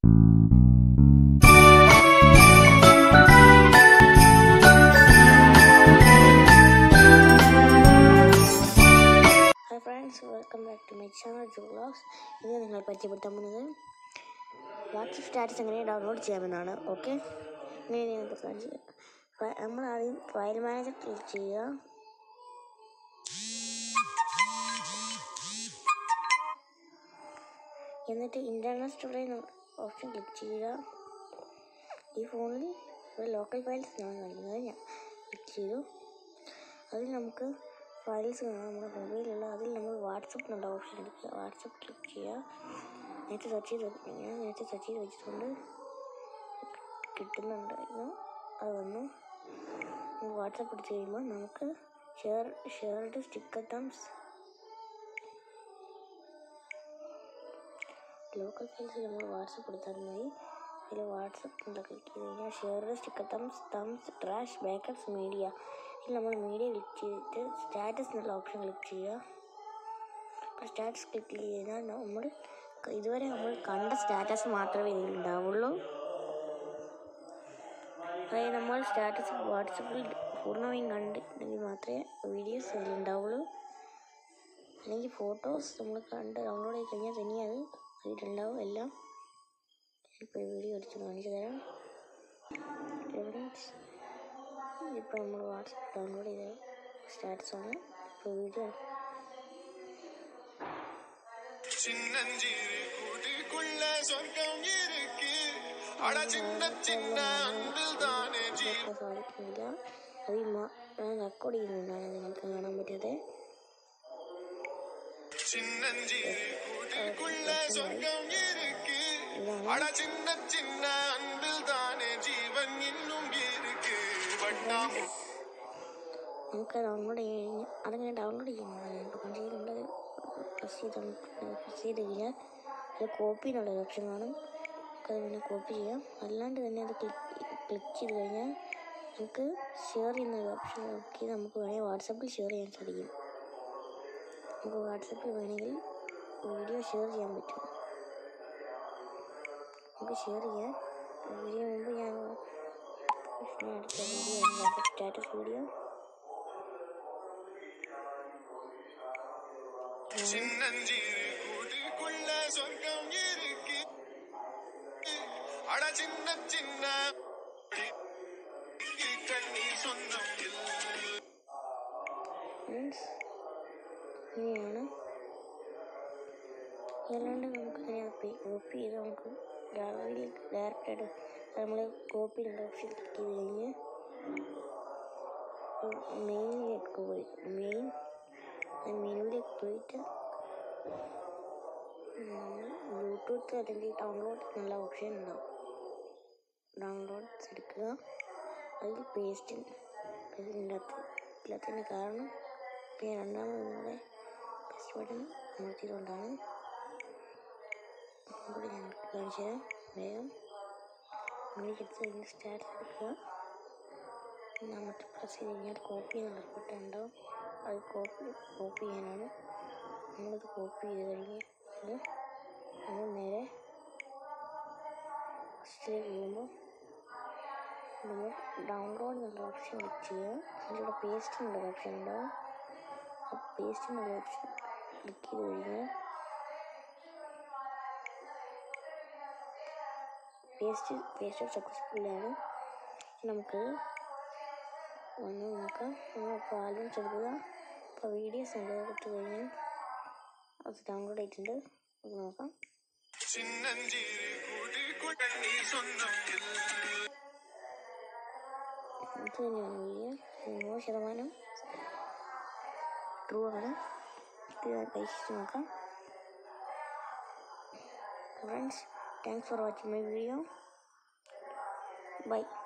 Hi friends welcome back to my channel Jo vlogs ഇന്ന് നിങ്ങൾ പരിചയപ്പെടുത്താൻ പോകുന്നത് വാട്സപ്പ് സ്റ്റാറ്റസ് എങ്ങനെ ഡൗൺലോഡ് ചെയ്യാമെന്നാണ് ഓക്കെ ഇങ്ങനെ നിങ്ങൾക്ക് കാണിച്ചു തരാം. നമ്മൾ ആദ്യം ഫയൽ മാനേജർ ക്ലിക്ക് ചെയ്യുക എന്നിട്ട് ഇൻറ്റർണൽ സ്റ്റോറേജ് ഓപ്ഷൻ ക്ലിക്ക് ചെയ്യുക ഈ ഫോണിൽ ഒരു ലോക്കൽ ഫയൽസ് ആണ് കാണിക്കുന്നത് ഞാൻ ക്ലിക്ക് ചെയ്തു അതിൽ നമുക്ക് ഫയൽസ് കാണാം നമ്മുടെ മൊബൈലുള്ള അതിൽ നമ്മൾ വാട്സപ്പ് എന്നുള്ള ഓപ്ഷൻ എടുക്കുക വാട്സപ്പ് ക്ലിക്ക് ചെയ്യുക നേരത്തെ സെർച്ച് ചെയ്ത് വെക്കണം. ഞാൻ നേരത്തെ സെർച്ച് ചെയ്ത് വെച്ചിട്ടുണ്ട് കിട്ടുന്നുണ്ടായിരുന്നു അത് വന്നു വാട്സപ്പ് എടുത്ത് കഴിയുമ്പോൾ നമുക്ക് share shared sticker thumbs local files നമ്മൾ വാട്സപ്പ് എടുത്താൽ മതി അതിൽ വാട്സപ്പ് എന്താ ക്ലിക്ക് ചെയ്ത് കഴിഞ്ഞാൽ shared sticker thumbs thumbs trash backups media ഇതിൽ നമ്മൾ മീഡിയ ക്ലിക്ക് ചെയ്തിട്ട് സ്റ്റാറ്റസ് എന്നുള്ള ഓപ്ഷൻ ക്ലിക്ക് ചെയ്യുക അപ്പോൾ സ്റ്റാറ്റസ് ക്ലിക്ക് ചെയ്താൽ നമ്മൾ ഇതുവരെ നമ്മൾ കണ്ട സ്റ്റാറ്റസ് മാത്രമേ ഇതിൽ ഉണ്ടാവുള്ളൂ അതായത് നമ്മൾ സ്റ്റാറ്റസ് വാട്സപ്പിൽ പൂർണ്ണമായും കണ്ടിട്ടുണ്ടെങ്കിൽ മാത്രമേ വീഡിയോസ് അതിൽ ഉണ്ടാവുള്ളൂ അല്ലെങ്കിൽ ഫോട്ടോസ് നമ്മൾ കണ്ട് ഡൗൺലോഡ് ചെയ്ത് കഴിഞ്ഞാൽ തന്നെ അത് അതിലുണ്ടാവും എല്ലാം ഇപ്പോൾ വീഡിയോ എടുത്ത് കാണിച്ചു തരാം ഫ്രണ്ട്സ് ഇപ്പോൾ നമ്മൾ വാട്സപ്പ് ഡൗൺലോഡ് ചെയ്ത സ്റ്റാറ്റസ് ആണ് ഇപ്പോൾ വീഡിയോ சின்னஞ்சிறு கூட்டுக்குள்ள சொர்க்கம் இருக்கு அட சின்ன சின்ன அன்பில் தானே ஜீ നോക്കാൻ സാധിക്കുന്നില്ല അത് ഈ മ- ഞാൻ റെക്കോർഡ് ചെയ്യുന്നുണ്ടാണ് നിങ്ങൾക്ക് കാണാൻ പറ്റിയത് சின்னஞ்சிறு கூட்டுக்குள்ள சொர்க்கம் இருக்கு ഇതാണ് அட சின்ன சின்ன அன்பில் தானே ஜீவன் இன்னும் இருக்கு வட்டாமு നമുക്ക് ഡൗൺലോഡ് കഴിഞ്ഞ് അതങ്ങനെ ഡൗൺലോഡ് ചെയ്യുന്നതാണ് ഇപ്പോൾ കണ്ടിട്ടുണ്ട് പ്രസ് ചെയ്ത് പ്രസ് ചെയ്ത് കഴിഞ്ഞാൽ അത് കോപ്പി എന്നുള്ള ഓപ്ഷൻ കാണും നമുക്കതിങ്ങനെ കോപ്പി ചെയ്യാം അല്ലാണ്ട് തന്നെ അത് ക്ലിക്ക് ക്ലിക്ക് ചെയ്ത് കഴിഞ്ഞാൽ നമുക്ക് ഷെയർ ചെയ്യുന്ന ഒരു ഓപ്ഷൻ ക്ലിക്ക് ചെയ്ത് നമുക്ക് വേണമെങ്കിൽ വാട്സപ്പിൽ ഷെയർ ചെയ്യാൻ സാധിക്കും നമുക്ക് വാട്സപ്പിൽ വേണമെങ്കിൽ വീഡിയോ ഷെയർ ചെയ്യാൻ പറ്റും നമുക്ക് ഷെയർ ചെയ്യാം വീഡിയോ മുമ്പ് ഞാൻ ഞാൻ എടുത്ത വീഡിയോ സ്റ്റാറ്റസ് വീഡിയോ சின்னஞ்சிறு கூட்டுக்குள்ள சொர்க்கம் இருக்கு அட சின்ன சின்ன கண்ணீர் சொந்தம் இல்லை ഫ്രണ്ട്സ് ഇങ്ങനെയാണ് അല്ലാണ്ട് നമുക്ക് ഇങ്ങനെ കോപ്പി ചെയ്ത് നമുക്ക് ഗാലറിയിലേക്ക് ഡയറക്റ്റായിട്ട് നമ്മൾ കോപ്പി ഓപ്ഷൻ ക്ലിക്ക് ചെയ്ത് കഴിഞ്ഞ് മെയിനിലേക്ക് പോയി മെയിൻ മെനുവിലേക്ക് പോയിട്ട് നമ്മൾ ബ്ലൂടൂത്ത് അല്ലെങ്കിൽ ഡൗൺലോഡ് എന്നുള്ള ഓപ്ഷൻ ഉണ്ടാവും ഡൗൺലോഡ്സ് എടുക്കുക അതിൽ പേസ്റ്റ് ഇതിൻ്റെ അകത്ത് ഇല്ലാത്തതിന് കാരണം ഇപ്പം ഞാൻ രണ്ടാമത് നിങ്ങളുടെ പേസ്റ്റ് ബട്ടൺ അമർത്തിയതുകൊണ്ടാണ് കൂടി ഞാൻ കാണിച്ചു തരാം വേഗം ഇങ്ങനെയൊക്കെ എടുത്ത് കഴിഞ്ഞ് സ്റ്റാറ്റസ് എടുക്കുക എന്നിട്ട് പ്രസ് ചെയ്ത് കഴിഞ്ഞാൽ കോപ്പി എന്നുള്ള ബട്ടൺ ഉണ്ടാവും അത് കോപ്പി കോപ്പി ചെയ്യാനാണ് നമ്മളിത് കോപ്പി ചെയ്ത് കഴിഞ്ഞ് ഇത് നമ്മൾ നേരെ ഫസ്റ്റിലേക്ക് പോകുമ്പോൾ നമ്മൾ ഡൗൺലോഡ് എന്നുള്ള ഓപ്ഷൻ ക്ലിക്ക് ചെയ്യുക അതിലൂടെ പേസ്റ്റ് എന്നുള്ള ഓപ്ഷൻ ഉണ്ടാവും ആ പേസ്റ്റ് എന്നുള്ള ഓപ്ഷൻ ക്ലിക്ക് ചെയ്ത് കഴിഞ്ഞാൽ പേസ്റ്റ് പേസ്റ്റ് സക്സസ്ഫുള്ളാണ് നമുക്ക് വന്ന് നോക്കാം നമ്മളിപ്പോൾ ആൽബംസ് എടുക്കുക ഇപ്പോൾ വീഡിയോസ് ഉണ്ട് കൊടുത്തു കഴിഞ്ഞാൽ അത് ഡൗൺലോഡ് ആയിട്ടുണ്ട് അത് നോക്കാം சின்னஞ்சிறு கூட்டுக்குள் கண்ணீர் சொந்தம் இல்லை ഇത് തന്നെയാണ് വീഡിയോ നൂറ് ശതമാനം ട്രൂ ആണ് ഇത് പരീക്ഷിച്ച് നോക്കാം friends thanks for watching my video by